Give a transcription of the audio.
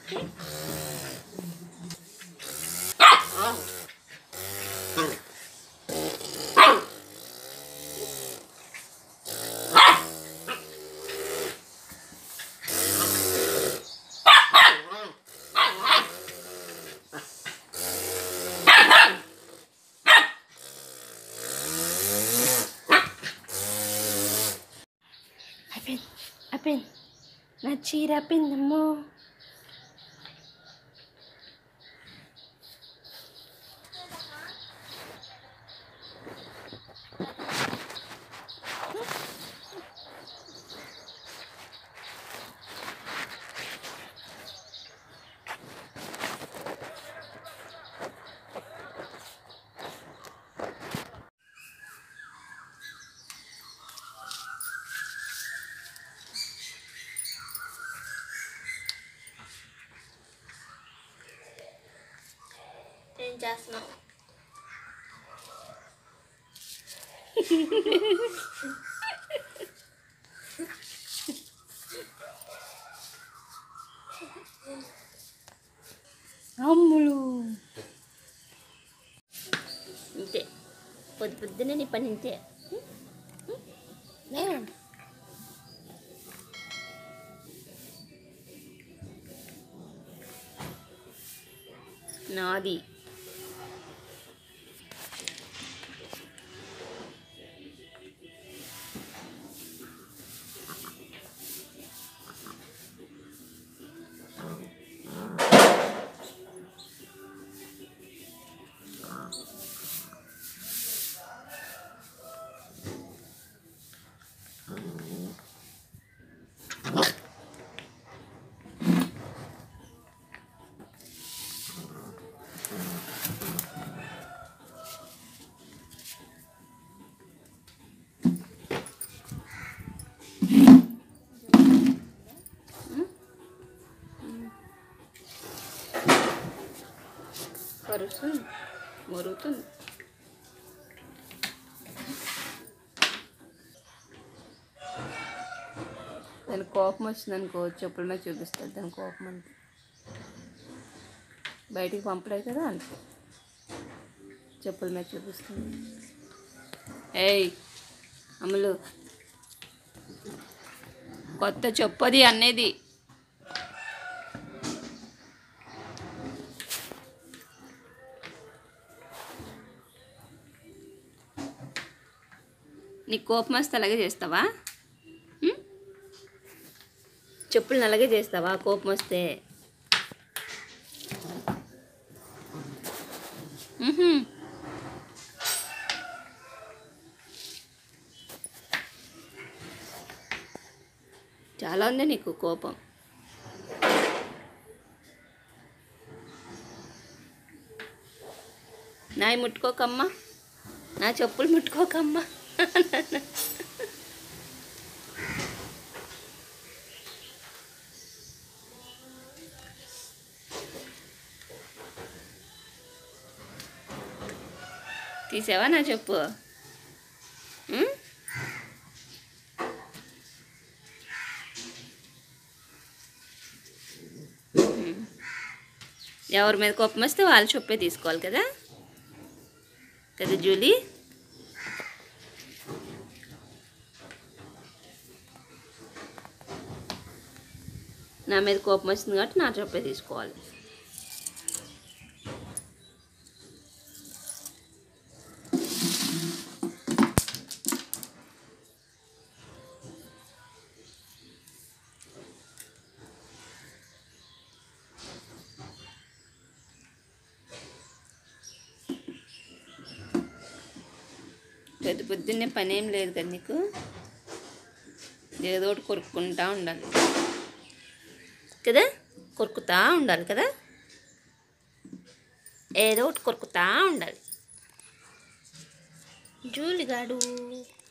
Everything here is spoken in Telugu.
అయిపోయింది అయిపోయింది నా చీర అయిపోయిందమ్మో ఏం చేస్తున్నావు అమ్ములు ఇంతే పొద్దు పొద్దునే నీ పని ఇంతే నేను నాది కరుస్తుంది మరుగుతుంది దాని కోపం వచ్చింది అనుకో చెప్పుల మీద చూపిస్తుంది దాని కోపం అంతే బయటికి పంపడే కదా అంతే చెప్పుల మీద చూపిస్తుంది ఏయ్ అమలు కొత్త చెప్పది అనేది నీకు కోపం వస్తే అలాగే చేస్తావా ఉం? చెప్పులు అలాగే చేస్తావా కోపం వస్తే ఉహుం. చాలా ఉంది నీకు కోపం నాయి ముట్టుకోకమ్మా నా చెప్పులు ముట్టుకోకమ్మా తీసావా నా చెప్పు ఉం? ఉం. ఎవరి మీద కోపం వస్తే వాళ్ళ చొప్పే తీసుకోవాలి కదా కదా జూలీ నా మీద కోపం వచ్చింది కాబట్టి నా చొప్పే తీసుకోవాలి పెద్ద పొద్దున్నే పని ఏం లేదు కదా నీకు ఏదో ఒకటి కొరుక్కుంటా ఉండాలి కదా కొరుకుతా ఉండాలి కదా ఏదో ఒకటి కొరుకుతా ఉండాలి జూలిగాడు